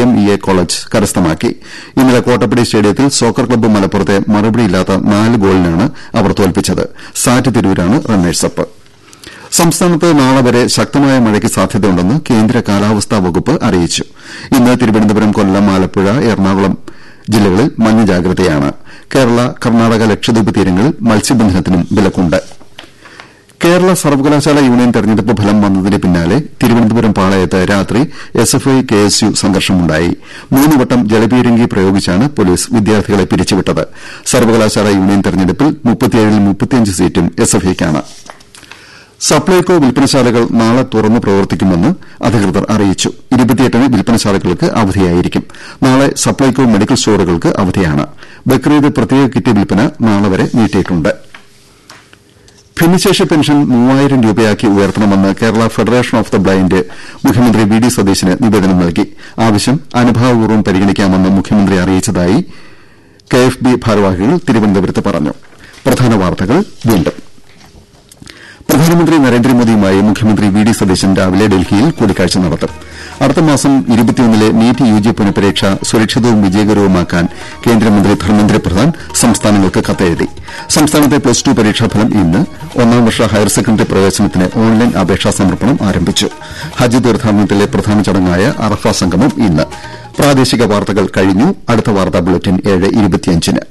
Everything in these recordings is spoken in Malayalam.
എം ഇ എ കോളേജ് കരസ്ഥമാക്കി ഇന്നലെ കോട്ടപ്പടി സ്റ്റേഡിയത്തിൽ സോക്കർ ക്ലബ്ബ് മലപ്പുറത്തെ മറുപടിയില്ലാത്ത നാല് ഗോളിനാണ് അവർ തോൽപ്പിച്ചത് സാറ്റ് തിരൂരാണ് റണ്ണേഴ്സപ്പ് സംസ്ഥാനത്ത് നാളെ വരെ ശക്തമായ മഴയ്ക്ക് സാധ്യതയുണ്ടെന്ന് കേന്ദ്ര കാലാവസ്ഥാ വകുപ്പ് അറിയിച്ചു ഇന്ന് തിരുവനന്തപുരം കൊല്ലം ആലപ്പുഴ എറണാകുളം ജില്ലകളിൽ മഞ്ഞ ജാഗ്രതയാണ് കേരള കർണാടക ലക്ഷദ്വീപ് തീരങ്ങളിൽ മത്സ്യബന്ധനത്തിനും വിലക്കുണ്ട് കേരള സർവകലാശാല യൂണിയൻ തെരഞ്ഞെടുപ്പ് ഫലം വന്നതിന് പിന്നാലെ തിരുവനന്തപുരം പാളയത്ത് രാത്രി എസ്എഫ്ഐ കെഎസ്യു സംഘർഷമുണ്ടായി മൂന്നുവട്ടം ജലപീരങ്കി പ്രയോഗിച്ചാണ് പോലീസ് വിദ്യാർത്ഥികളെ പിരിച്ചുവിട്ടത് സർവകലാശാല യൂണിയൻ തെരഞ്ഞെടുപ്പിൽ മുപ്പത്തിയേഴിൽ സീറ്റും എസ്എഫ്ഐക്കാണ് സപ്ലൈകോ വിൽപ്പനശാലകൾ നാളെ തുറന്ന് പ്രവർത്തിക്കുമെന്ന് അധികൃതർ അറിയിച്ചു ഇരുപത്തിയെട്ടിന് വിൽപ്പനശാലകൾക്ക് അവധിയായിരിക്കും നാളെ സപ്ലൈകോ മെഡിക്കൽ സ്റ്റോറുകൾക്ക് അവധിയാണ് ബക്രീദ് പ്രത്യേക കിറ്റ് വിൽപ്പന നാളെ വരെ നീട്ടിയിട്ടുണ്ട് ഭിന്നശേഷി പെൻഷൻ മൂവായിരം രൂപയാക്കി ഉയർത്തണമെന്ന് Kerala federation of the blind മുഖ്യമന്ത്രി വി ഡി സതീശന് നിവേദനം നൽകി ആവശ്യം അനുഭാവപൂർവ്വം പരിഗണിക്കാമെന്ന് മുഖ്യമന്ത്രി അറിയിച്ചതായി കെഎഫ്ബി ഭാരവാഹികൾ തിരുവനന്തപുരത്ത് പറഞ്ഞു പ്രധാന വാർത്തകൾ വീണ്ടും പ്രധാനമന്ത്രി നരേന്ദ്രമോദിയുമായി മുഖ്യമന്ത്രി വി ഡി സതീശൻ രാവിലെ ഡൽഹിയിൽ കൂടിക്കാഴ്ച നടത്തും അടുത്ത മാസം ഇരുപത്തിയൊന്നിലെ നീറ്റ് യുജി പുനഃപരീക്ഷ സുരക്ഷിതവും വിജയകരവുമാക്കാൻ കേന്ദ്രമന്ത്രി ധർമ്മേന്ദ്ര പ്രധാൻ സംസ്ഥാനങ്ങൾക്ക് കത്തെഴുതി സംസ്ഥാനത്തെ പ്ലസ് ടു പരീക്ഷാഫലം ഇന്ന് ഒന്നാം വർഷ ഹയർ സെക്കൻഡറി പ്രവേശനത്തിന് ഓൺലൈൻ അപേക്ഷാ സമർപ്പണം ആരംഭിച്ചു ഹജ്ജ് തീർത്ഥാടനത്തിലെ പ്രധാന ചടങ്ങായ അറഫ സംഗമം ഇന്ന് പ്രാദേശിക വാർത്തകൾ കഴിഞ്ഞു അടുത്ത വാർത്താ ബുള്ളറ്റിൻ ഏഴ് ഇരുപത്തിയഞ്ചിന്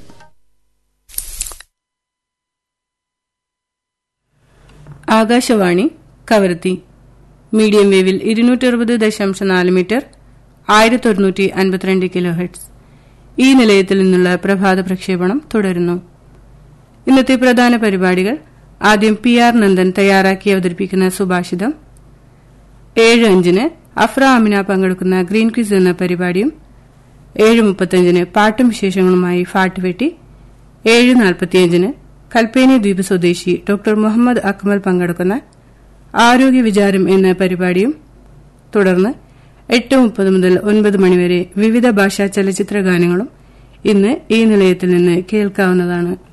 ആകാശവാണി കവരത്തി മീഡിയം വേവിൽ ഇരുന്നൂറ്ററുപത് ദശാംശം നാല് മീറ്റർ ആയിരത്തി ഒരുന്നൂറ്റി അൻപത്തിരണ്ട് കിലോ ഹെഡ്സ് ഈ നിലയത്തിൽ നിന്നുള്ള പ്രഭാത പ്രക്ഷേപണം തുടരുന്നു ഇന്നത്തെ പ്രധാന പരിപാടികൾ ആദ്യം പി ആർ നന്ദൻ തയ്യാറാക്കി അവതരിപ്പിക്കുന്ന സുഭാഷിതം ഏഴ് അഞ്ചിന് അഫ്ര അമിന പങ്കെടുക്കുന്ന ഗ്രീൻ ക്വിസ് എന്ന പരിപാടിയും ഏഴ് മുപ്പത്തഞ്ചിന് പാട്ടും വിശേഷങ്ങളുമായി ഫാട്ടുവെട്ടി ഏഴ് നാൽപ്പത്തിയഞ്ചിന് കൽപ്പേനി ദ്വീപ് സ്വദേശി ഡോക്ടർ മുഹമ്മദ് അക്മൽ പങ്കെടുക്കുന്ന ആരോഗ്യ വിചാരം എന്ന പരിപാടിയും തുടർന്ന് എട്ട് മുപ്പത് മുതൽ ഒൻപത് മണിവരെ വിവിധ ഭാഷാ ചലച്ചിത്ര ഗാനങ്ങളും ഇന്ന് ഈ നിലയത്തിൽ നിന്ന് കേൾക്കാവുന്നതാണ്